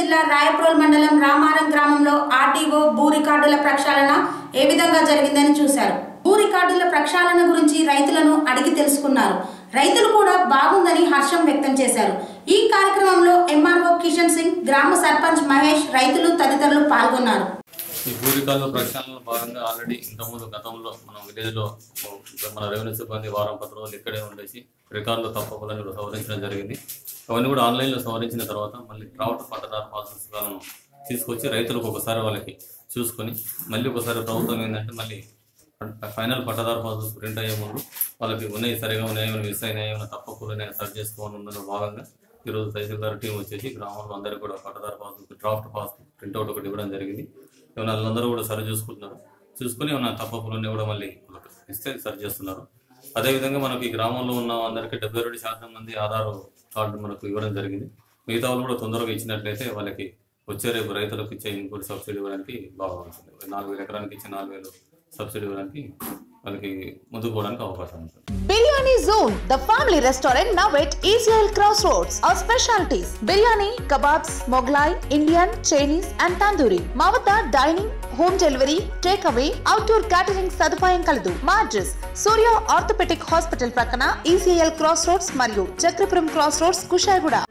జిల్లా రాయప్రోల్ మండలం రామారం గ్రామంలో ఆర్టీఓ భూ రికార్డుల ప్రక్షాళన ఏ విధంగా జరిగిందని చూశారు భూ రికార్డుల ప్రక్షాళన గురించి రైతులను అడిగి తెలుసుకున్నారు రైతులు కూడా బాగుందని హర్షం వ్యక్తం చేశారు ఈ కార్యక్రమంలో ఎంఆర్ఓ కిషన్ సింగ్ గ్రామ సర్పంచ్ మహేష్ రైతులు తదితరులు పాల్గొన్నారు ఈ భూరికాల్లో ప్రక్షాళనలో భాగంగా ఆల్రెడీ ఇంతకుముందు గతంలో మనం విలేజ్లో మన రెవెన్యూ సిబ్బంది వారం పది రోజులు ఇక్కడే ఉండేసి రికార్డులు తప్పకుండా కూడా సవరించడం జరిగింది అవన్నీ కూడా ఆన్లైన్లో సవరించిన తర్వాత మళ్ళీ డ్రాఫ్ట్ పట్టదారు పాస్ పుస్తకాలను తీసుకొచ్చి రైతులకు ఒకసారి వాళ్ళకి చూసుకొని మళ్ళీ ఒకసారి ప్రభుత్వం ఏంటంటే మళ్ళీ ఫైనల్ పట్టదారు పాస్ ప్రింట్ అయ్యే ముందు వాళ్ళకి ఉన్నాయి సరిగా ఉన్నాయి ఏమైనా మిస్ అయినాయి ఏమైనా తప్పకుండా సర్చ్ చేసుకోవాలని ఉందని భాగంగా ఈరోజు తహసీల్ గారి టీం వచ్చేసి గ్రామంలో అందరికీ కూడా పట్టదారు పాస్ డ్రాఫ్ట్ పాస్ ప్రింట్అవుట్ ఒకటి ఇవ్వడం జరిగింది ఏమైనా వాళ్ళందరూ కూడా సరి చూసుకుంటున్నారు చూసుకొని ఏమైనా తప్పకుండా కూడా మళ్ళీ వాళ్ళకి ఇస్తే సరి చేస్తున్నారు అదేవిధంగా మనకి ఈ గ్రామంలో ఉన్న అందరికీ డెబ్బై రెండు శాతం మంది ఆధార్ కార్డు మనకు ఇవ్వడం జరిగింది మిగతా వాళ్ళు కూడా తొందరగా ఇచ్చినట్లయితే వాళ్ళకి వచ్చే రేపు రైతులకు ఇచ్చే ఇంకోటి సబ్సిడీ ఇవ్వడానికి బాగుంటుంది నాలుగు వేల ఎకరానికి ఇచ్చే నాలుగు వేలు సబ్సిడీ ఇవ్వడానికి వాళ్ళకి ముందుకు పోవడానికి అవకాశం ఉంటుంది Biryani Zone, the family restaurant now at Israel Crossroads. Our specialties biryani, kebabs, Moglai, Indian, Chinese, and tandoori. మా వద్ద dining home delivery take away outdoor catering సదుపాయం కలదు మా అడ్రస్ సూర్య ఆర్థోపెటిక్ హాస్పిటల్ ప్రక్కన ఈసీఎల్ క్రాస్ రోడ్స్ మరియు Chakrapuram cross roads Kushaiguda